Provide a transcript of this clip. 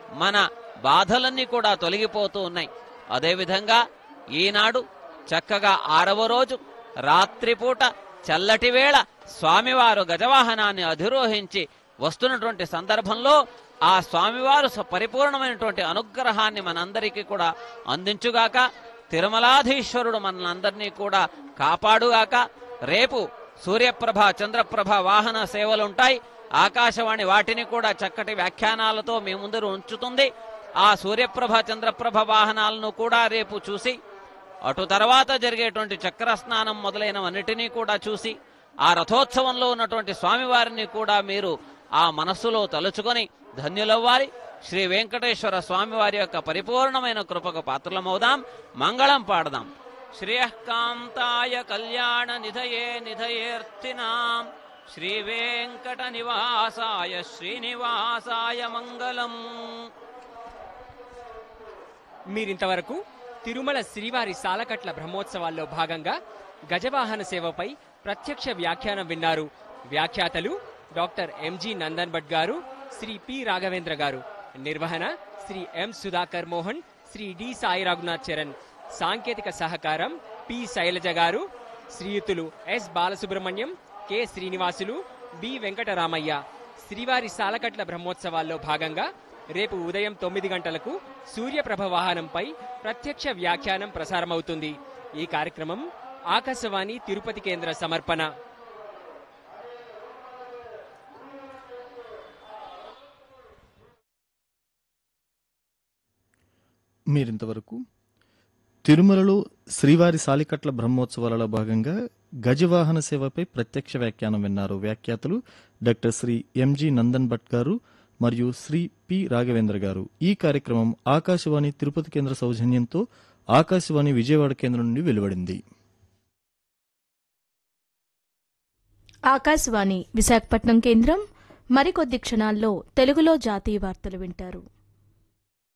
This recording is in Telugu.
మన బాధలన్నీ కూడా తొలగిపోతూ ఉన్నాయి అదేవిధంగా ఈనాడు చక్కగా ఆరవ రోజు రాత్రిపూట చల్లటి వేళ స్వామివారు గజవాహనాన్ని అధిరోహించి వస్తున్నటువంటి సందర్భంలో ఆ స్వామివారు స- పరిపూర్ణమైనటువంటి అనుగ్రహాన్ని మనందరికీ కూడా అందించుగాక తిరుమలాధీశ్వరుడు మనందరినీ కూడా కాపాడుగాక రేపు సూర్యప్రభ చంద్రప్రభ వాహన సేవలుంటాయి ఆకాశవాణి వాటిని కూడా చక్కటి వ్యాఖ్యానాలతో మీ ముందర ఉంచుతుంది ఆ సూర్యప్రభ చంద్రప్రభ వాహనాలను కూడా రేపు చూసి అటు తర్వాత జరిగేటువంటి చక్ర స్నానం మొదలైనవన్నిటినీ కూడా చూసి ఆ రథోత్సవంలో ఉన్నటువంటి స్వామివారిని కూడా మీరు ఆ మనస్సులో తలుచుకొని ధన్యులవ్వాలి శ్రీ వెంకటేశ్వర స్వామివారి యొక్క పరిపూర్ణమైన కృపకు పాత్రలమవుదాం మంగళం పాడదాం శ్రేయకాంతాయ కళ్యాణ నిధయే నిధయేర్తినాం శ్రీ వెంకట నివాసాయ శ్రీనివాసాయ మంగళం మీరింతవరకు తిరుమల శ్రీవారి సాలకట్ల బ్రహ్మోత్సవాల్లో భాగంగా గజవాహన సేవపై ప్రత్యక్ష వ్యాఖ్యానం విన్నారు వ్యాఖ్యాతలు డాక్టర్ ఎంజి నందన్ భట్ గారు శ్రీ పి రాఘవేంద్ర గారు నిర్వహణ శ్రీ ఎం సుధాకర్ మోహన్ శ్రీ డి సాయి రఘునాథ్ చరణ్ సాంకేతిక సహకారం పి శైలజ గారు శ్రీయుతులు S Balasubrahmanyam K Srinivasulu B Venkataramaiah శ్రీవారి సాలకట్ల బ్రహ్మోత్సవాల్లో భాగంగా రేపు ఉదయం తొమ్మిది గంటలకు సూర్యప్రభ వాహనంపై ప్రత్యక్ష వ్యాఖ్యానం ప్రసారమవుతుంది ఈ కార్యక్రమం ఆకాశవాణి తిరుపతి కేంద్ర సమర్పణ మీరింతవరకు తిరుమలలో శ్రీవారి సాలికట్ల బ్రహ్మోత్సవాలలో భాగంగా గజవాహన సేవపై ప్రత్యక్ష వ్యాఖ్యానం విన్నారు వ్యాఖ్యాతలు డాక్టర్ శ్రీ ఎంజి నందన్ భట్ గారు మరియు శ్రీ పి రాఘవేంద్ర గారు ఈ కార్యక్రమం ఆకాశవాణి తిరుపతి కేంద్ర సౌజన్యంతో ఆకాశవాణి విజయవాడ కేంద్రం నుండి వెలువడింది ఆకాశవాణి విశాఖపట్నం కేంద్రం మరికొద్ది క్షణాల్లో తెలుగులో జాతీయ వార్తలు వింటారు